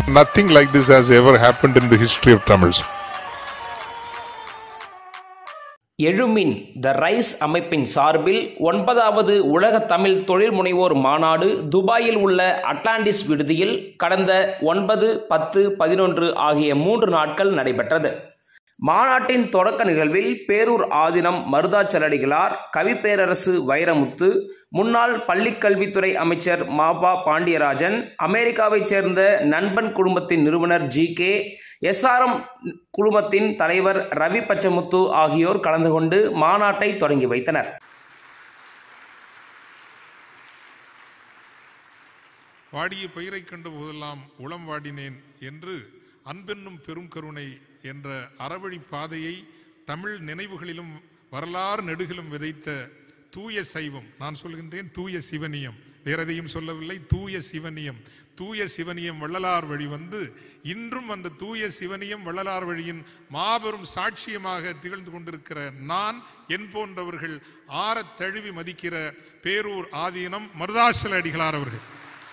Nothing like this has ever happened in the history of Tamils. எழுமின் the rise அமைப்பின் சார்பில் ஒன்பதாவது உலக தமிழ் தொழில் முனைவோர் மாநாடு துபாயில் உள்ள அட்லாண்டிஸ் விடுதியில் கடந்த ஒன்பது பத்து பதினொன்று ஆகிய மூன்று நாட்கள் நடைபெற்றது மாநாட்டின் தொடக்க நிகழ்வில் பேரூர் ஆதினம் மருதாச்சலடிகளார் கவிப்பேரரசு வைரமுத்து முன்னாள் பள்ளிக்கல்வித்துறை அமைச்சர் மாபா பாண்டியராஜன் அமெரிக்காவைச் சேர்ந்த நண்பன் குடும்பத்தின் நிறுவனர் ஜி கே எஸ்ஆர்எம் குழுமத்தின் தலைவர் ரவி பச்சமுத்து ஆகியோர் கலந்து கொண்டு மாநாட்டை தொடங்கி வைத்தனர் வாடிய பயிரை கண்ட போதெல்லாம் உளம் வாடினேன் என்று அன்பென்னும் பெரும் கருணை என்ற அறவழி பாதையை தமிழ் நினைவுகளிலும் வரலாறு நெடுகிலும் விதைத்த தூய சைவம் நான் சொல்கின்றேன் தூய சிவனியம் வேற எதையும் சொல்லவில்லை தூய சிவனியம் தூய சிவனியம் வள்ளலார் வழி வந்து இன்றும் அந்த தூய சிவனியம் வள்ளலார் வழியின் மாபெரும் சாட்சியமாக திகழ்ந்து கொண்டிருக்கிற நான் என் போன்றவர்கள் ஆறத் தழுவி மதிக்கிற பேரூர் ஆதீனம் மருதாசல அடிகளார் அவர்கள்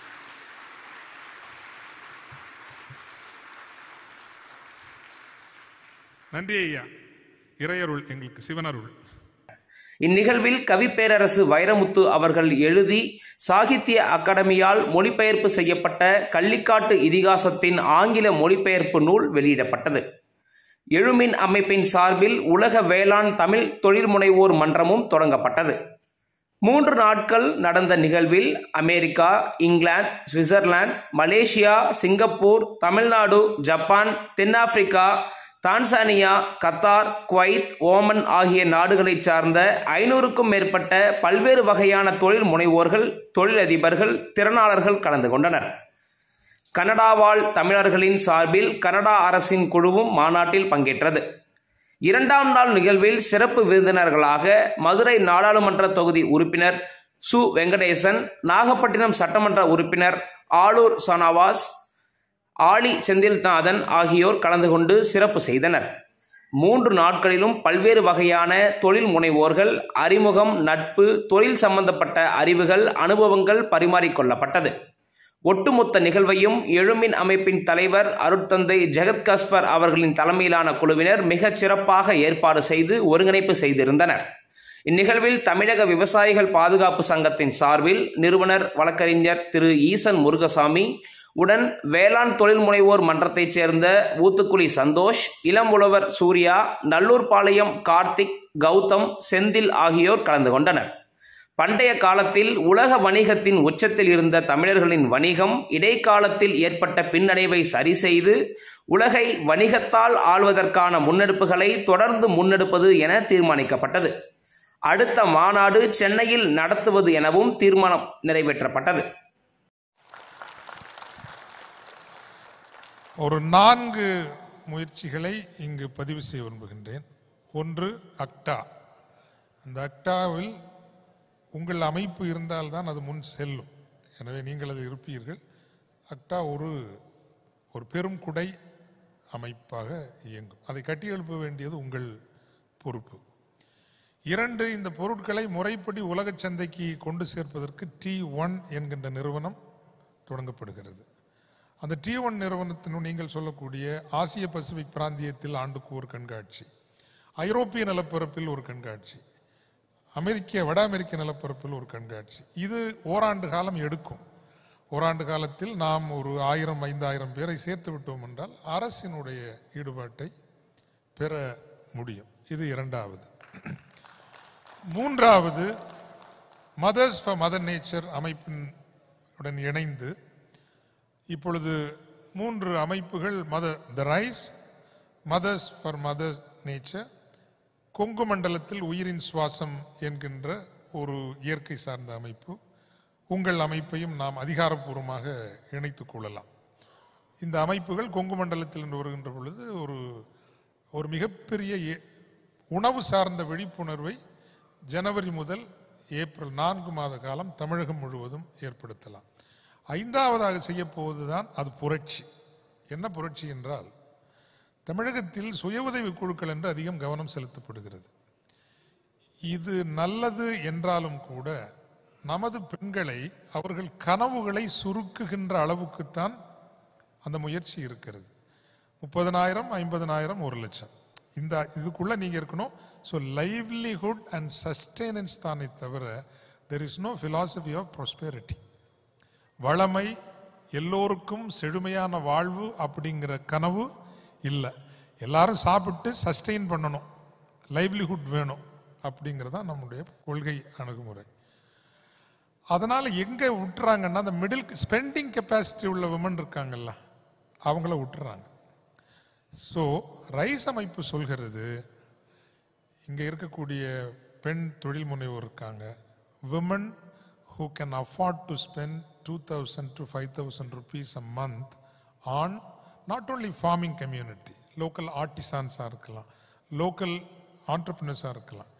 நன்றி ஐயா இறையருள் எங்களுக்கு சிவனருள் இந்நிகழ்வில் கவிப்பேரரசு வைரமுத்து அவர்கள் எழுதி சாகித்ய அகாடமியால் மொழிபெயர்ப்பு செய்யப்பட்ட கள்ளிக்காட்டு இதிகாசத்தின் ஆங்கில மொழிபெயர்ப்பு நூல் வெளியிடப்பட்டது எழுமின் அமைப்பின் சார்பில் உலக வேளாண் தமிழ் தொழில் முனைவோர் மன்றமும் தொடங்கப்பட்டது மூன்று நாட்கள் நடந்த நிகழ்வில் America England Switzerland Malaysia Singapore Tamil Nadu Japan தென்னாப்பிரிக்கா தான்சானியா கத்தார் குவைத் ஓமன் ஆகிய நாடுகளைச் சார்ந்த ஐநூறுக்கும் மேற்பட்ட பல்வேறு வகையான தொழில் முனைவோர்கள் தொழிலதிபர்கள் திறனாளர்கள் கலந்து கொண்டனர் கனடா வாழ் தமிழர்களின் சார்பில் கனடா அரசின் குழுவும் மாநாட்டில் பங்கேற்றது இரண்டாம் நாள் நிகழ்வில் சிறப்பு விருந்தினர்களாக மதுரை நாடாளுமன்ற தொகுதி உறுப்பினர் சு வெங்கடேசன் நாகப்பட்டினம் சட்டமன்ற உறுப்பினர் ஆளூர் சனாவாஸ் ஆலி செந்தில்நாதன் ஆகியோர் கலந்து கொண்டு சிறப்பு செய்தனர் மூன்று நாட்களிலும் பல்வேறு வகையான தொழில் முனைவோர்கள் அறிமுகம் நட்பு தொழில் சம்பந்தப்பட்ட அறிவுகள் அனுபவங்கள் பரிமாறிக்கொள்ளப்பட்டது ஒட்டுமொத்த நிகழ்வையும் எழுமின் அமைப்பின் தலைவர் அருட்தந்தை ஜெகத் கஸ்பர் அவர்களின் தலைமையிலான குழுவினர் மிகச் சிறப்பாக ஏற்பாடு செய்து ஒருங்கிணைப்பு செய்திருந்தனர் இந்நிகழ்வில் தமிழக விவசாயிகள் பாதுகாப்பு சங்கத்தின் சார்பில் நிறுவனர் வழக்கறிஞர் திரு ஈசன் முருகசாமி உடன் வேளாண் தொழில் முனைவோர் மன்றத்தைச் சேர்ந்த ஊத்துக்குழி சந்தோஷ் இளம் உழவர் சூர்யா நல்லூர்பாளையம் கார்த்திக் கௌதம் செந்தில் ஆகியோர் கலந்து கொண்டனர் பண்டைய காலத்தில் உலக வணிகத்தின் உச்சத்தில் இருந்த தமிழர்களின் வணிகம் இடைக்காலத்தில் ஏற்பட்ட பின்னடைவை சரி செய்து உலகை வணிகத்தால் ஆள்வதற்கான முன்னெடுப்புகளை தொடர்ந்து முன்னெடுப்பது என தீர்மானிக்கப்பட்டது அடுத்த மாநாடு சென்னையில் நடத்துவது எனவும் தீர்மானம் நிறைவேற்றப்பட்டது ஒரு நான்கு முயற்சிகளை இங்கு பதிவு செய்ய விரும்புகின்றேன் ஒன்று அக்டா அந்த அக்டாவில் உங்கள் அமைப்பு இருந்தால்தான் அது முன் செல்லும் எனவே நீங்கள் அதில் இருப்பீர்கள் அக்டா ஒரு ஒரு பெரும் குடை அமைப்பாக இயங்கும் அதை கட்டியெழுப்ப வேண்டியது உங்கள் பொறுப்பு இரண்டு இந்த பொருட்களை முறைப்படி உலகச் சந்தைக்கு கொண்டு சேர்ப்பதற்கு டி ஒன் என்கின்ற நிறுவனம் தொடங்கப்படுகிறது அந்த டி ஒன் நிறுவனத்தின் நீங்கள் சொல்லக்கூடிய ஆசிய பசிபிக் பிராந்தியத்தில் ஆண்டுக்கு ஒரு கண்காட்சி ஐரோப்பிய நிலப்பரப்பில் ஒரு கண்காட்சி அமெரிக்க வட அமெரிக்க நிலப்பரப்பில் ஒரு கண்காட்சி இது ஓராண்டு காலம் எடுக்கும் ஓராண்டு காலத்தில் நாம் ஒரு ஆயிரம் ஐந்தாயிரம் பேரை சேர்த்து விட்டோம் என்றால் அரசினுடைய ஈடுபாட்டை பெற முடியும் இது இரண்டாவது மூன்றாவது மதர்ஸ் ஃபார் மதர் நேச்சர் அமைப்பின் உடன் இணைந்து இப்பொழுது மூன்று அமைப்புகள் மத the rise mothers for mother nature Kongu மண்டலத்தில் உயிரின் சுவாசம் என்கின்ற ஒரு இயற்கை சார்ந்த அமைப்பு உங்கள் அமைப்பையும் நாம் அதிகாரப்பூர்வமாக இணைத்துக் கொள்ளலாம் இந்த அமைப்புகள் கொங்கு மண்டலத்தில் என்று வருகின்ற பொழுது ஒரு ஒரு மிகப்பெரிய ஏ- உணவு சார்ந்த விழிப்புணர்வை ஜனவரி முதல் ஏப்ரல் நான்கு மாத காலம் தமிழகம் முழுவதும் ஏற்படுத்தலாம் ஐந்தாவதாக செய்ய போவதுதான் அது புரட்சி என்ன புரட்சி என்றால் தமிழகத்தில் சுய உதவி குழுக்கள் என்று அதிகம் கவனம் செலுத்தப்படுகிறது இது நல்லது என்றாலும் கூட நமது பெண்களை அவர்கள் கனவுகளை சுருக்குகின்ற அளவுக்குத்தான் அந்த முயற்சி இருக்கிறது முப்பதனாயிரம் ஐம்பதனாயிரம் ஒரு லட்சம் இந்த இதுக்குள்ள நீங்க இருக்கணும் ஸோ லைவ்லிஹுட் அண்ட் சஸ்டெனன்ஸ் தானே தவிர there is no philosophy of prosperity வளமை எல்லோருக்கும் செழுமையான வாழ்வு அப்படிங்கிற கனவு இல்லை எல்லாரும் சாப்பிட்டு சஸ்டெயின் பண்ணணும் லைவ்லிஹுட் வேணும் அப்படிங்கிறது தான் நம்முடைய கொள்கை அணுகுமுறை அதனால எங்க விட்டுறாங்கன்னா அந்த மிடில் ஸ்பெண்டிங் கெப்பாசிட்டி உள்ள விமன் இருக்காங்கல்ல அவங்கள விட்டுறாங்க ஸோ ரைஸ் அமைப்பு சொல்கிறது இங்க இருக்கக்கூடிய பெண் தொழில் முனைவோர் இருக்காங்க women who can afford to spend 2000 to 5000 rupees a month on not only farming community local artisans இருக்கலாம் local entrepreneurs இருக்கலாம்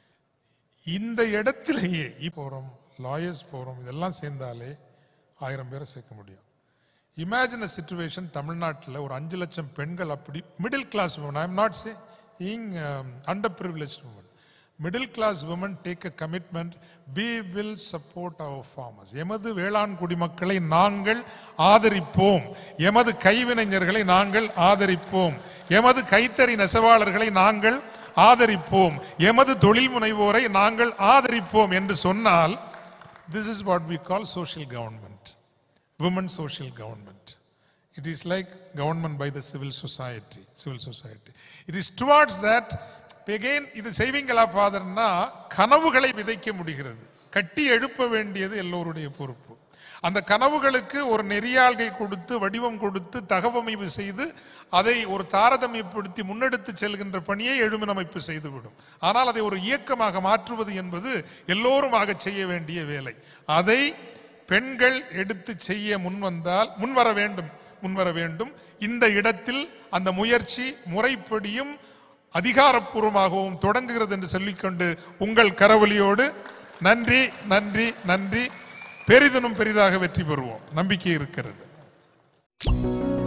இந்த இடத்திலேயே போகிறோம் லாயர்ஸ் போகிறோம் இதெல்லாம் சேர்ந்தாலே ஆயிரம் பேரை சேர்க்க முடியும் இமேஜின் அ சுச்சுவேஷன் தமிழ்நாட்டில் ஒரு அஞ்சு லட்சம் பெண்கள் அப்படி middle class woman I am not saying under privilege woman middle class woman take a commitment we will support our farmers எமது வேளாண் குடிமக்களை நாங்கள் ஆதரிப்போம் எமது கைவினைஞர்களை நாங்கள் ஆதரிப்போம் எமது கைத்தறி நெசவாளர்களை நாங்கள் ஆதரிப்போம் எமது தொழில் முனைவோரை நாங்கள் ஆதரிப்போம் என்று சொன்னால் this is what we call social government women social government it is like government by the civil society civil society it is towards that again இது சேவிங்களா ஃபாதர்னா கனவுகளை விதைக்க முடிகிறது கட்டி எழுப்ப வேண்டியது எல்லோருடைய பொறுப்பு அந்த கனவுகளுக்கு ஒரு நெறியாள்கை கொடுத்து வடிவம் கொடுத்து தகவமைப்பு செய்து அதை ஒரு தாரதமியப்படுத்தி முன்னெடுத்து செல்கின்ற பணியை எழுமினமைப்பு செய்துவிடும் ஆனால் அதை ஒரு இயக்கமாக மாற்றுவது என்பது எல்லோருமாக செய்ய வேண்டிய வேலை அதை பெண்கள் எடுத்து செய்ய முன்வந்தால் முன்வர வேண்டும் முன்வர வேண்டும் இந்த இடத்தில் அந்த முயற்சி முறைப்படியும் அதிகாரப்பூர்வமாகவும் தொடங்குகிறது என்று சொல்லிக்கொண்டு உங்கள் கரவொலியோடு நன்றி நன்றி நன்றி பெரிதனும் பெரிதாக வெற்றி பெறுவோம் நம்பிக்கை இருக்கிறது